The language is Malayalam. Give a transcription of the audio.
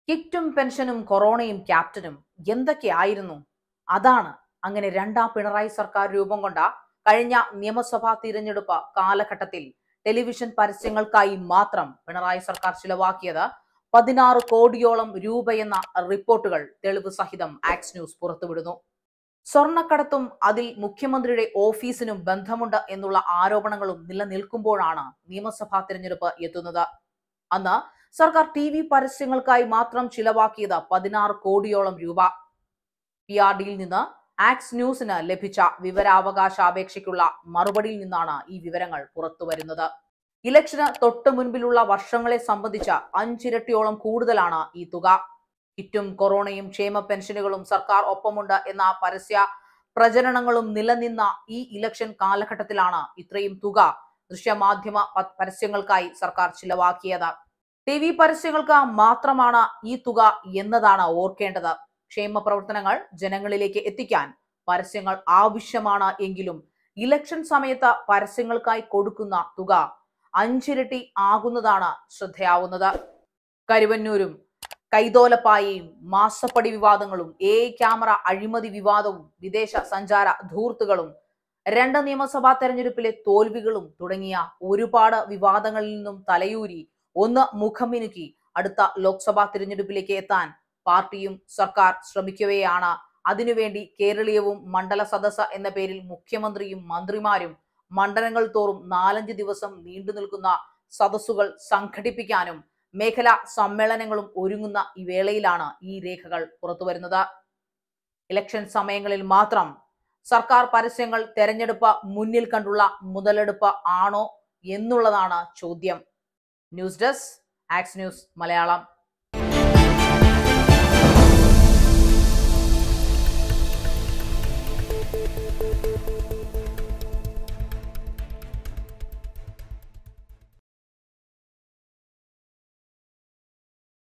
കിറ്റും പെൻഷനും കൊറോണയും ക്യാപ്റ്റനും എന്തൊക്കെയായിരുന്നു അതാണ് അങ്ങനെ രണ്ടാം പിണറായി സർക്കാർ രൂപം കൊണ്ട കഴിഞ്ഞ നിയമസഭാ തിരഞ്ഞെടുപ്പ് കാലഘട്ടത്തിൽ ടെലിവിഷൻ പരസ്യങ്ങൾക്കായി മാത്രം പിണറായി സർക്കാർ ചിലവാക്കിയത് പതിനാറ് കോടിയോളം രൂപയെന്ന റിപ്പോർട്ടുകൾ തെളിവ് സഹിതം ആക്സ് ന്യൂസ് പുറത്തുവിടുന്നു സ്വർണ്ണക്കടത്തും അതിൽ മുഖ്യമന്ത്രിയുടെ ഓഫീസിനും ബന്ധമുണ്ട് എന്നുള്ള ആരോപണങ്ങളും നിലനിൽക്കുമ്പോഴാണ് നിയമസഭാ തിരഞ്ഞെടുപ്പ് എത്തുന്നത് അന്ന് സർക്കാർ ടി വി പരസ്യങ്ങൾക്കായി മാത്രം ചിലവാക്കിയത് പതിനാറ് കോടിയോളം രൂപ പി ആർ ഡിയിൽ നിന്ന് ആക്സ് ന്യൂസിന് ലഭിച്ച വിവരാവകാശ അപേക്ഷയ്ക്കുള്ള മറുപടിയിൽ നിന്നാണ് ഈ വിവരങ്ങൾ പുറത്തുവരുന്നത് ഇലക്ഷന് തൊട്ടു മുൻപിലുള്ള വർഷങ്ങളെ സംബന്ധിച്ച് അഞ്ചിരട്ടിയോളം കൂടുതലാണ് ഈ തുക കിറ്റും കൊറോണയും ക്ഷേമ പെൻഷനുകളും സർക്കാർ ഒപ്പമുണ്ട് എന്ന പരസ്യ പ്രചരണങ്ങളും നിലനിന്ന ഈ ഇലക്ഷൻ കാലഘട്ടത്തിലാണ് ഇത്രയും തുക ദൃശ്യമാധ്യമ പ- പരസ്യങ്ങൾക്കായി സർക്കാർ ചിലവാക്കിയത് ടി വി പരസ്യങ്ങൾക്ക് മാത്രമാണ് ഈ തുക എന്നതാണ് ഓർക്കേണ്ടത് ക്ഷേമ പ്രവർത്തനങ്ങൾ ജനങ്ങളിലേക്ക് എത്തിക്കാൻ പരസ്യങ്ങൾ ആവശ്യമാണ് എങ്കിലും ഇലക്ഷൻ സമയത്ത് പരസ്യങ്ങൾക്കായി കൊടുക്കുന്ന തുക അഞ്ചിരട്ടി ആകുന്നതാണ് ശ്രദ്ധയാവുന്നത് കരുവന്നൂരും കൈതോലപ്പായയും മാസപ്പടി വിവാദങ്ങളും എ ക്യാമറ അഴിമതി വിവാദവും വിദേശ സഞ്ചാര ധൂർത്തുകളും രണ്ട് നിയമസഭാ തെരഞ്ഞെടുപ്പിലെ തോൽവികളും തുടങ്ങിയ ഒരുപാട് വിവാദങ്ങളിൽ നിന്നും തലയൂരി ഒന്ന് മുഖമിനുക്കി അടുത്ത ലോക്സഭാ തിരഞ്ഞെടുപ്പിലേക്ക് എത്താൻ പാർട്ടിയും സർക്കാർ ശ്രമിക്കവെയാണ് അതിനുവേണ്ടി കേരളീയവും മണ്ഡല സദസ്സ് എന്ന പേരിൽ മുഖ്യമന്ത്രിയും മന്ത്രിമാരും മണ്ഡലങ്ങൾ തോറും നാലഞ്ച് ദിവസം നീണ്ടു നിൽക്കുന്ന സദസ്സുകൾ സംഘടിപ്പിക്കാനും മേഖലാ സമ്മേളനങ്ങളും ഒരുങ്ങുന്ന ഈ വേളയിലാണ് ഈ രേഖകൾ പുറത്തുവരുന്നത് ഇലക്ഷൻ സമയങ്ങളിൽ മാത്രം സർക്കാർ പരസ്യങ്ങൾ തെരഞ്ഞെടുപ്പ് മുന്നിൽ കണ്ടുള്ള മുതലെടുപ്പ് ആണോ എന്നുള്ളതാണ് ചോദ്യം news desk Axe News Malayalam